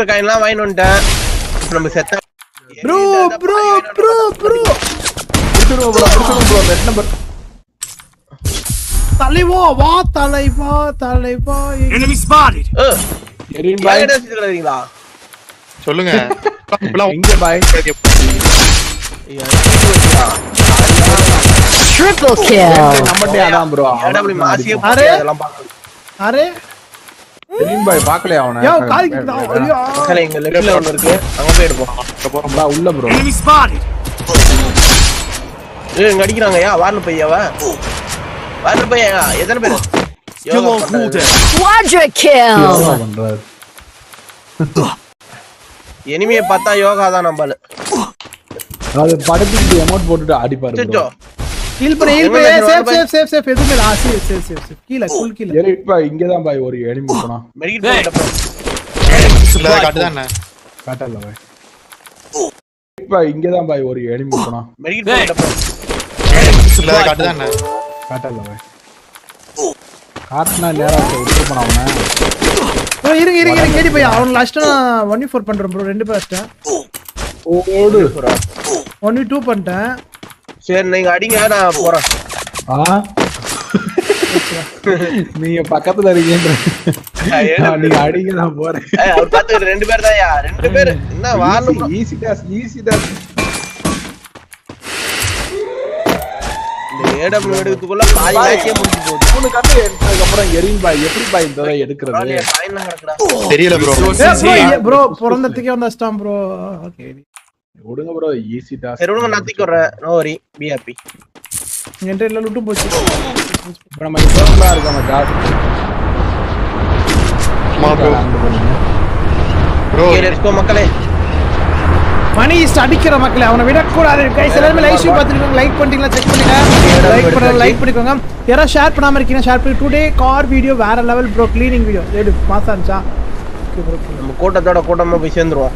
காயின்லாம் வாங்கிட்டு வந்துட்டேன் இப்ப நம்ம செத்த ப்ரோ ப்ரோ ப்ரோ ப்ரோ முடிச்சிருவோம் ப்ரோ முடிச்சிருவோம் ப்ரோ ரெட் நம்பர் தலைவா வா தலைவா தலைவா Enemy spotted. ஏய், எரின் பாய் யார்கிட்ட வச்சுட்டு இருக்கீங்களா? சொல்லுங்க இப்பெல்லாம் இங்க பாய் ஐயா, வச்சுட்டு வச்சுடா. Triple kill. நம்மட்டே அதான் ப்ரோ ஏன்டா இப்படி மாசியே அரே. போட்டு அதெல்லாம் பார்க்கணும். அரே எரின் பாய் பாக்கலையா அவன யோ கால் கிட்டா ஐயோ மக்களே, இங்க லெஃப்ட்ல ஒண்ணு இருக்கு அங்க போய் எடுப்போம் போறோம்டா உள்ள ப்ரோ Enemy spotted. ஏய், இங்க அடிக்கிறாங்க ஐயா வார்ல பையாவ வார்ல பையா எத்தனை பேரு Still on cooldown. Quadra kill. பண்றாரு எனிமியை பார்த்தா யோகா தான் நம்மளு அது படத்துக்கு எமௌண்ட் போட்டுட்டு அடிப்பாரு சுச்சோ bro. ஹீல் பண்ணு ஹீல் பண்ணு சேஃப் சேஃப் சேஃப் சேஃப் எதுமே இல்ல ஆ சேஃப் சேஃப் சேஃப் சேஃப் கீழ குல் கீழ எரின் பாய் இங்க தான் பாய் ஒரு எனிமி போனா மெடிக்கல் போயிட்டப்ப காட்டுதான் என்ன காட்டல பாய் பாய் இங்க தான் பாய் ஒரு எனிமி போனா மெடிக்கல் போயிட்டப்ப காட்டுதான் என்ன காட்டல பாய் காட்டுனா நேரா விட்டு போனா அவன ப்ரோ இருங்க இருங்க இருங்க கேடி போய் அவன் லாஸ்டா 1v4 4 பண்றேன் ப்ரோ ரெண்டு பேர் லாஸ்டா ஓடு 1v2 பண்ணிட்டேன் சரி நீங்க அடிங்க நான் போறேன் ஆ நீங்க பக்கத்துல இருக்கீன்ற நீங்க அடிங்க நான் போறேன் ஏய், அவர் பார்த்து ரெண்டு பேர் தான்யா ரெண்டு பேர் என்ன வாரணும் ஈஸி டாஸ் ஈஸி டாஸ் இந்த ஏடபிள்யூ எடுக்கிறதுக்குள்ள பாதி மேட்சே முடிஞ்சு போகுது மூணு கண்ணு எடுத்ததுக்கு அப்புறம் எரின் பாய் எப்படி பாய் இந்த தடவை எடுக்கிறது பரவாயில்லையே, காயின்லாம் கிடக்குடா. தெரியல ப்ரோ ப்ரோ ப்ரோ பிறந்ததுக்கே வந்தாஸ்டாம் ப்ரோ ஓகே விடுங்க ப்ரோ ஈஸி டாஸ் சரி விடுங்க நான் தூக்கி விடுறேன் நோ வரி பி ஹாப்பி என்கிட்ட எல்லாம் லுட்டும் போச்சு இப்போ நம்ம இப்போ இருக்கோம் toss bro bro let's go மக்களே மணி இஸ்ட் அடிக்கிற மக்களே அவனை விடக்கூடாது கைஸ் எல்லாருமே லைவ் ஸ்ட்ரீம் பார்த்துருக்கோங்க லைக் பண்ணிட்டீங்களா செக் பண்ணுங்க லைக் பண்ண லைக் பண்ணிக்கோங்க யாராவது ஷேர் பண்ணாம இருக்கீங்க ஷேர் பண்ணி டுடே கார் வீடியோ வேற லெவல் ப்ரோ க்ளீனிங் வீடியோ எப்படி மாசா இருந்துச்சா ஓகே ப்ரோ நம்ம கூட்டத்தோட கூட்டமா போய் சேர்ந்துருவோம்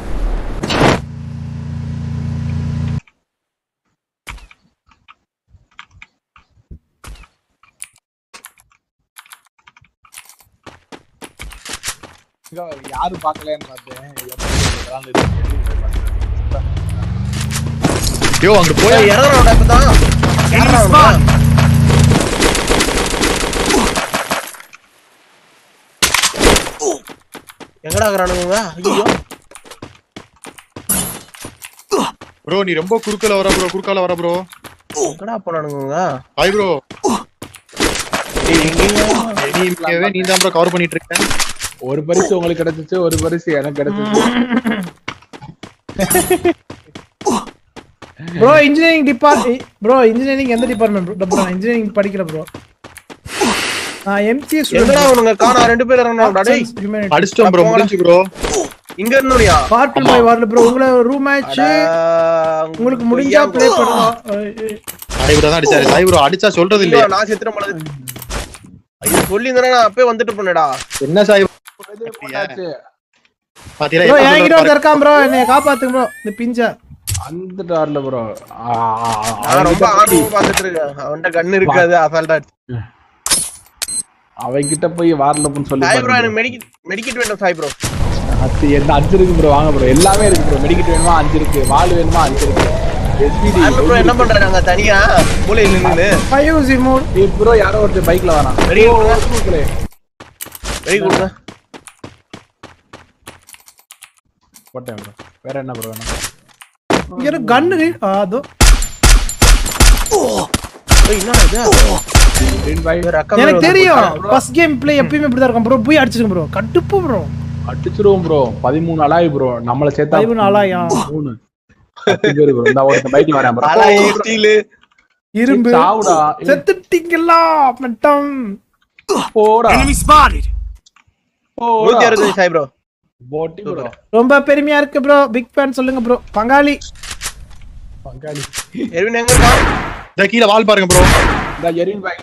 யாரும் பார்க்கலன்னு பார்த்தேன் எப்படி இதெல்லாம் யோ அங்க போய் போய் இறங்குறோம் இப்பதான் Enemy spotted. எங்கடா இருக்கிறானுங்க ஐயோ ப்ரோ நீ ரொம்ப குறுக்கல வர ப்ரோ குறுக்கால வர ப்ரோ எங்கடா போனானுங்க ஹாய் ப்ரோ ஏய், எங்கேங்க நீ இருக்கவே நீ தான் ப்ரோ கவர் பண்ணிட்டு இருக்க ஒரு பரிசு உங்களுக்கு கிடைச்சிச்சு ஒரு பரிசு எனக்கு கிடைச்சிச்சு bro engineering depart bro engineering எந்த டிபார்ட்மெண்ட் ப்ரோ இன்ஜினியரிங் படிக்கல ப்ரோ நான் எம்சி எங்கடா அவனுங்க காணா ரெண்டு பேர் இறங்குறாங்கடா டேய் ஸ்டூடெண்ட் அடிச்சிட்டோம் ப்ரோ முடிஞ்சு ப்ரோ இங்க இருந்துடியா பார்ட் பை வரல ப்ரோ உங்களை ரூம் மேட்ச் உங்களுக்கு முடிஞ்சா ப்ளே பண்ணலாம் அடைவிட தான் அடிச்சாரு ஹாய் ப்ரோ அடிச்சா சொல்றது இல்ல இல்லையா நான் செத்துற மலது ஐயோ சொல்லி நான் அப்பவே வந்துட்டு பண்ணடா என்ன சாய் போட்டாச்சு. பாத்தீங்களா ப்ரோ எப்ப என்கிட்ட சொல்றாரு வந்து இருக்கான் ப்ரோ என்னை காப்பாத்துங்க ப்ரோ இந்த பிஞ்ச அந்த டார்ல ப்ரோ நான் ரொம்ப ஆர்வமா பாத்துட்டு இருக்கேன் அவன்கிட்ட கண்ணு இருக்காது அசால்ட்டா அவன்கிட்ட போய் வாரலப்புன்னு சொல்லி சாய் ப்ரோ பாருங்க. எனக்கு மெடிக்கெட் மெடிக்கெட் வேணும் சாய் ப்ரோ அது என்ன அஞ்சு இருக்கு ப்ரோ வாங்க ப்ரோ எல்லாமே இருக்கு ப்ரோ மெடிக்கெட் வேணுமா அஞ்சு இருக்கு வால் வேணுமா அஞ்சு இருக்கு எஸ்பிடி ப்ரோ என்ன பண்றாங்க தனியா மூலையில நின்னு ஃபைவ் ஜிமோட் ப்ரோ யாரோ ஒருத்தர் பைக்ல வரான் Very good, bro. மக்களே. வெரி குட் போட்டேன் ப்ரோ வேற என்ன ப்ரோ வேணும் இங்க கன்னு அதோ என்ன இது கிரீன் பாய் இவர் அக்கா மேல எனக்கு வந்து தெரியும் போட்டாரு. ஃபர்ஸ்ட் கேம் ப்ளே எப்பயுமே இப்படி தான் இருக்கும் ப்ரோ போய் அடிச்சிருங்க ப்ரோ கட்டுப்பு ப்ரோ அடிச்சிருவோம் ப்ரோ பதிமூணு அலாய் ப்ரோ நம்மள சேர்த்தா பதிமூணு அலாயா? மூணு பத்து பேரு ப்ரோ இந்த ஒருத்தன் பைக் வரேன் ப்ரோ அலாய், steel. இரும்பு சாவுடா செத்துட்டீங்களா மட்டம் போடா Enemy spotted. நூத்தி போடா அறுபது சாய் ப்ரோ போட்டி ப்ரோ ரொம்ப பெருமையா இருக்கு ப்ரோ பிக் ஃபேன் சொல்லுங்க ப்ரோ பங்காளி பங்காளி எர்வின் எங்க இருக்கான் இந்த கீழ வால் பாருங்க ப்ரோ இந்த எரின் பைக்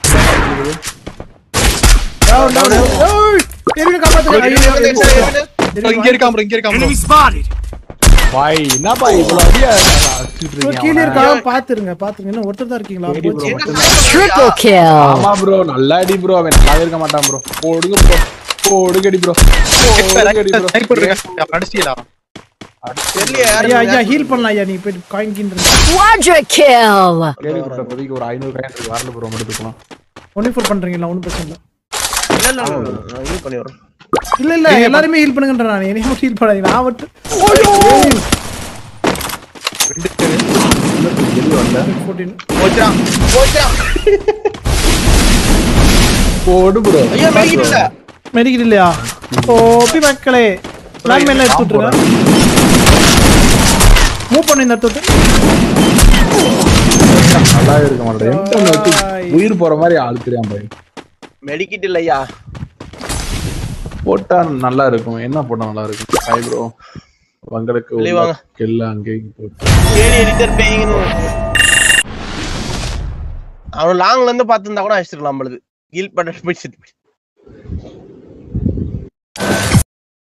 டவுன் டவுன் ஏய் பெரிய காப்பாத்துங்க ஐயோ, எர்வின் எங்க ஐயோ, இருக்கான், எர்வின்? இங்க இருக்கான் ப்ரோ இங்க இருக்கான் ப்ரோ Enemy spotted. பாய் என்ன பாய் இவ்வளவு அடியா அடிச்சிட்டு bro, இருக்கீங்க கீழே அவனை? இருக்கா பாத்துருங்க பாத்துருங்க என்ன ஒருத்தர் தான் இருக்கீங்களா தேடி bro. என்ன சாய் bro Triple kill. ஆமா ப்ரோ நல்லா அடி ப்ரோ அவன் நல்லாவே இருக்க மாட்டான் ப்ரோ போடுங்க ப்ரோ ஓடுகடி ப்ரோ ஓடுகடி ப்ரோ ஸ்னைப்பர் இருக்க அடிச்சிடா தெரியலையே யாரு ஐயா ஐயா ஹீல் பண்ணலாம் ஐயா நீ போய் காயின் கீன் Quadra kill! கேள்வி ப்ரோ இப்போதைக்கு ஒரு ஐநூறு காயின் இருக்கு வரல ப்ரோ மட்டும் எடுத்துக்கலாம் ஒன்லி ஃபோர் பண்றீங்களா ஒன்றும் பிரச்சனை இல்லை இல்ல இல்ல இல்ல, நான் இது பண்ணி வரேன் இல்ல இல்ல எல்லாருமே ஹீல் பண்ணுங்கன்ற நான் என்னையும் மட்டும் ஹீல் பண்ணாதீங்க நான் மட்டும் வெளியே வரல ஃபோர்டீன் போச்சுடா போச்சுடா ஓடு ப்ரோ ஐயோ மெடிக்கிட்டு இல்ல மெடிக்கல் இல்லையா ஓபி மக்களே லேண்ட் மேல எடுத்து விட்டுருங்க மூவ் பண்ணி இந்த எடுத்து விட்டு நல்லா இருக்க மாட்டேன் எம்டன் வச்சு உயிர் போற மாதிரி ஆள் தெரியாம போய் மெடிக்கிட்டு இல்லையா போட்டா நல்லா இருக்கும் என்ன போட்டா நல்லா இருக்கும் ஹாய் ப்ரோ உங்களுக்கு வெளிய வாங்க. கெல்ல அங்கே போட்டு கேடி எடிட்டர் பேயிங்னு அவன் லாங்ல இருந்து பார்த்திருந்தா கூட அடிச்சிருக்கலாம் நம்மளுது ஹீல் பண்ண போய் செத்து போய்